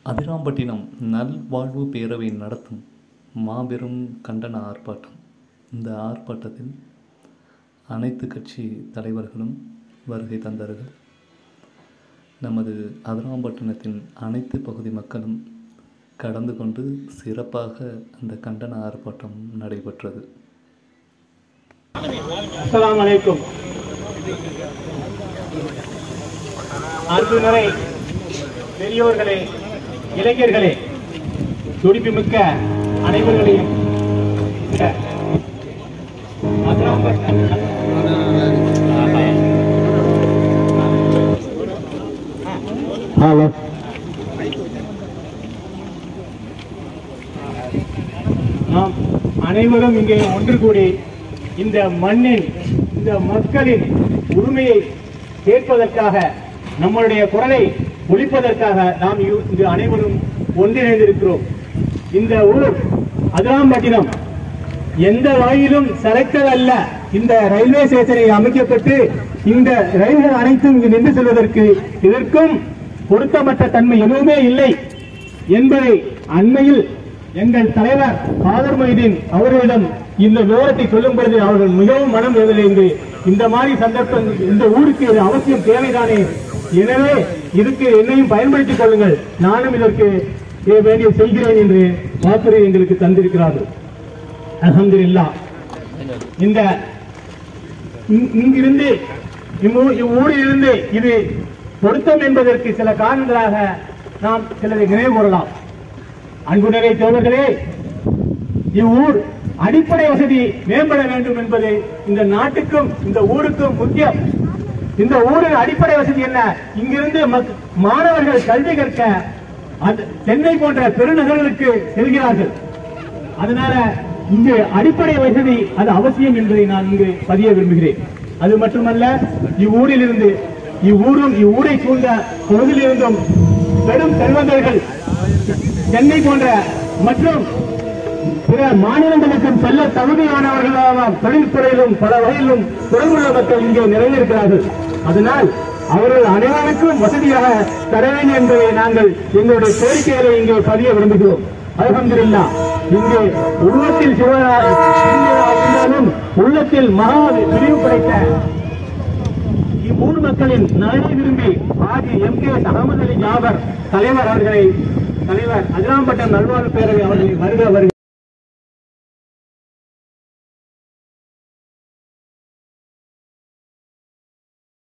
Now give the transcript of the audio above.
அதிராம்பட்டினம் நல்வாழ்வு பேரவை நடத்தும் மாபெரும் கண்டன ஆர்ப்பாட்டம் இந்த ஆர்ப்பாட்டத்தில் அனைத்து கட்சி தலைவர்களும் வருகை தந்தார்கள் நமது அதிராம்பட்டினத்தின் அனைத்து பகுதி மக்களும் கடந்து கொண்டு சிறப்பாக அந்த கண்டன ஆர்ப்பாட்டம் நடைபெற்றது அஸ்ஸலாமு அலைக்கும் அன்புநரை பெரியோர்களே இளைஞர்களே துடிப்புமிக்க அனைவர்களையும் இந்த ஹலோ நாம் அனைவரும் இங்கே ஒன்று கூடி இந்த மண்ணின் இந்த மக்களின் உரிமையை கேட்பதற்காக நம்மளுடைய குரலை ஒழிப்பதற்காக நாம் இ- இங்கு அனைவரும் ஒன்றிணைந்திருக்கிறோம் இந்த ஊர் அதிராம்பட்டினம் எந்த வகையிலும் செலக்டர் அல்ல இந்த ரயில்வே ஸ்டேஷனை அமைக்கப்பட்டு இந்த ரயில்கள் அனைத்தும் இங்கு நின்று செல்வதற்கு இதற்கும் பொருத்தமற்ற தன்மை எதுவுமே இல்லை என்பதை அண்மையில் எங்கள் தலைவர் காதர் மொய்தீன் அவர்களிடம் இந்த விவரத்தை சொல்லும் பொழுது அவர்கள் மிகவும் மனம் வேதனைந்து இந்த மாதிரி சந்தர்ப்பங்கள் இந்த ஊருக்கு இது அவசியம் தேவைதானே எனவே இதுக்கு என்னையும் பயன்படுத்திக் கொள்ளுங்கள் நானும் இதற்கு வேண்டிய செய்கிறேன் என்று வாக்குறுதி எங்களுக்கு தந்திருக்கிறார்கள் அல்ஹம்துலில்லாஹ் இந்த இங்- இங்கிருந்து இம்மூ- இவ்வூரிலிருந்து இது பொருத்தம் என்பதற்கு சில காரணங்களாக நாம் சிலரை நினைவு கூறலாம் அன்புநிலை தோழர்களே இவ்வூர் அடிப்படை வசதி மேம்பட வேண்டும் என்பது இந்த நாட்டுக்கும் இந்த ஊருக்கும் முக்கியம் இந்த ஊரின் அடிப்படை வசதி என்ன இங்கிருந்து மக்- மாணவர்கள் கல்வி கற்க அது சென்னை போன்ற பெருநகர்களுக்கு செல்கிறார்கள் அதனால இங்கு அடிப்படை வசதி அது அவசியம் என்பதை நான் இங்கு பதிய விரும்புகிறேன் அது மட்டுமல்ல இவ்வூரில் இருந்து இவ்வூரும் இவ்வூரை சூழ்ந்த பகுதியில் இருந்தும் பெரும் செல்வந்தர்கள் சென்னை போன்ற மற்றும் பிற மாநிலங்களுக்கும் செல்ல தகுதியானவர்களாக தொழில்துறையிலும் பல வகையிலும் குறைவுள்ள மக்கள் இங்கே நிறைந்திருக்கிறார்கள் அதனால் அவர்கள் அனைவருக்கும் வசதியாக தர வேண்டும் என்பதை நாங்கள் எங்களுடைய கோரிக்கைகளை இங்கே பதிய விரும்புகிறோம் அல்ஹம்துலில்லாஹ் இங்கே உள்ளத்தில் சிவனா இருந்தாலும் உள்ளத்தில் மகா விரிவு படைத்த இவ்வூர் மக்களின் நலனை விரும்பி ஆஜி எம் கே அகமது அலி ஜாபர் தலைவர் அவர்களை தலைவர் அதிராம்பட்டம் நல்வாழ்வு பேரவை அவர்களை வருக வருக